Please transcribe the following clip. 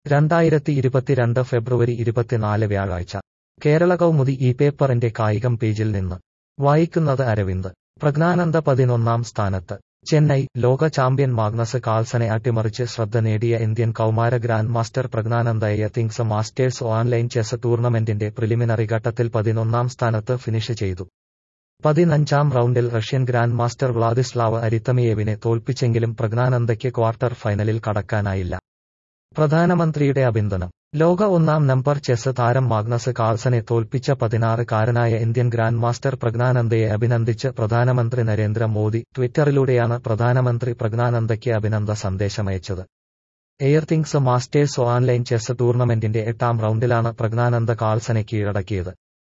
രണ്ടായിരത്തി ഇരുപത്തിരണ്ട് ഫെബ്രുവരി ഇരുപത്തിനാല് വ്യാഴാഴ്ച കേരള കൗമുദി ഈ പേപ്പറിന്റെ കായികം പേജിൽ നിന്ന് വായിക്കുന്നത് അരവിന്ദ് പ്രജ്ഞാനന്ദ പതിനൊന്നാം സ്ഥാനത്ത് ചെന്നൈ ലോക ചാമ്പ്യൻ മാഗ്നസ് കാൾസനെ അട്ടിമറിച്ച് ശ്രദ്ധ നേടിയ ഇന്ത്യൻ കൗമാര ഗ്രാൻഡ് മാസ്റ്റർ പ്രജ്ഞാനന്ദയെ തിങ്സ് മാസ്റ്റേഴ്സ് ഓൺലൈൻ ചെസ് ടൂർണമെന്റിന്റെ പ്രിലിമിനറി ഘട്ടത്തിൽ പതിനൊന്നാം സ്ഥാനത്ത് ഫിനിഷ് ചെയ്തു പതിനഞ്ചാം റൗണ്ടിൽ റഷ്യൻ ഗ്രാൻഡ് മാസ്റ്റർ വ്ളാദിസ്ലാവ് അരിത്തമിയേവിനെ തോൽപ്പിച്ചെങ്കിലും പ്രജ്ഞാനന്ദയ്ക്ക് ക്വാർട്ടർ ഫൈനലിൽ കടക്കാനായില്ല പ്രധാനമന്ത്രിയുടെ അഭിനന്ദനം ലോക ഒന്നാം നമ്പർ ചെസ് താരം മാഗ്നസ് കാൾസനെ തോൽപ്പിച്ച പതിനാറ് കാരനായ ഇന്ത്യൻ ഗ്രാൻഡ് മാസ്റ്റർ പ്രജ്ഞാനന്ദയെ അഭിനന്ദിച്ച് പ്രധാനമന്ത്രി നരേന്ദ്ര മോദി ട്വിറ്ററിലൂടെയാണ് പ്രധാനമന്ത്രി പ്രജ്ഞാനന്ദയ്ക്ക് അഭിനന്ദ സന്ദേശമയച്ചത് എയർതിങ്സ് മാസ്റ്റേഴ്സ് ഓൺലൈൻ ചെസ് ടൂർണമെന്റിന്റെ എട്ടാം റൗണ്ടിലാണ് പ്രജ്ഞാനന്ദ കാൾസനെ കീഴടക്കിയത്